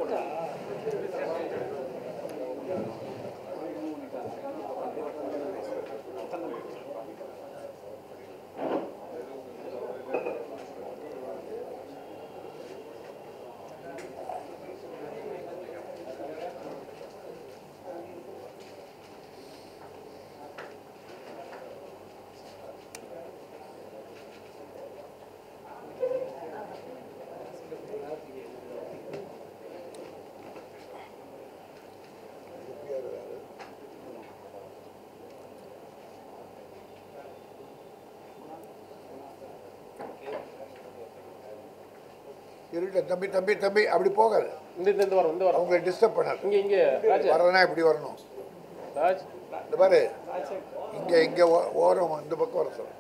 இருட்ட தம்பி தம்பி தம்பி அப்படி போகாது இந்த இந்த இந்த வாரம் இந்த வாரம் அவங்களை டிஸ்டர்ப் பண்ணாது இங்க இங்க ராஜ் வரனா இப்படி வரணும் ராஜ் இந்த பாரு இங்க இங்க ஓ- ஓரம் இந்த பக்கம் வர சொல்லு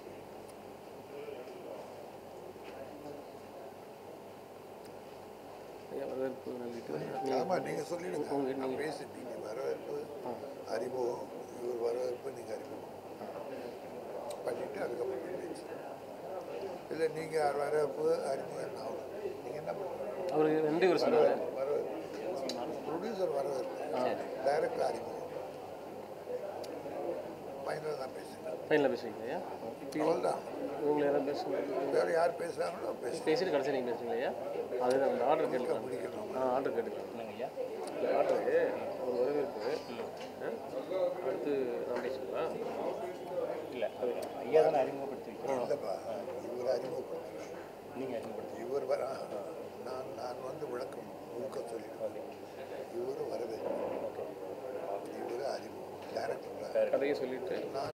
ஐயா, வரவேற்பு நல்கிட்டு ஆமா நீங்க சொல்லிடுங்க உங்க நான் நீங்க- பேசிட்டீங்க வரவேற்பு அறிமுகம் இவர் வரவேற்பு நீங்க அறிமுகம் பண்ணிட்டு அதுக்கப்புறம் பேசு இல்லை நீங்க வரவேற்பு அறிமுகம் நான் நீங்க என்ன பண்ணுறீங்க அவருக்கு ரெண்டு பேர் சொன்னாங்க வரவேற்பு ப்ரொடியூசர் வரவேற்பு டைரக்டர் அறிமுகம் ஃபைனல் தான் பேசுங்க ஃபைனலாக பேசுவீங்க ஐயா அவ்வளோதான் இவங்களை யாராவது பேசுங்க வேறு யார் பேசுகிறாங்களோ பேசுங்க பேசிட்டு கடைசி நீங்கள் பேசுவீங்க ஐயா அதுதான் அந்த ஆர்டர் கேட்டுக்கலாம் முடிக்கணும் ஆ ஆர்டர் கேட்டுக்கலாம் ஐயா ஆர்டரு ஒரு வரவேற்பு ஆ? அடுத்து நான் பேசுங்களா இல்லை அது ஐயா தானே அறிமுகப்படுத்திருக்கீங்க இல்லைப்பா இவர் அறிமுகப்படுத்துகிறார் நீங்கள் அறிமுகப்படுத்தி இவர் வர நான் நான் வந்து விளக்கம் முழுக்க சொல்லிடுவேன் இவர் வரவேற்பு இவர் அறிமுகம் டைரக்டர் கதையை சொல்லிட்டு நான்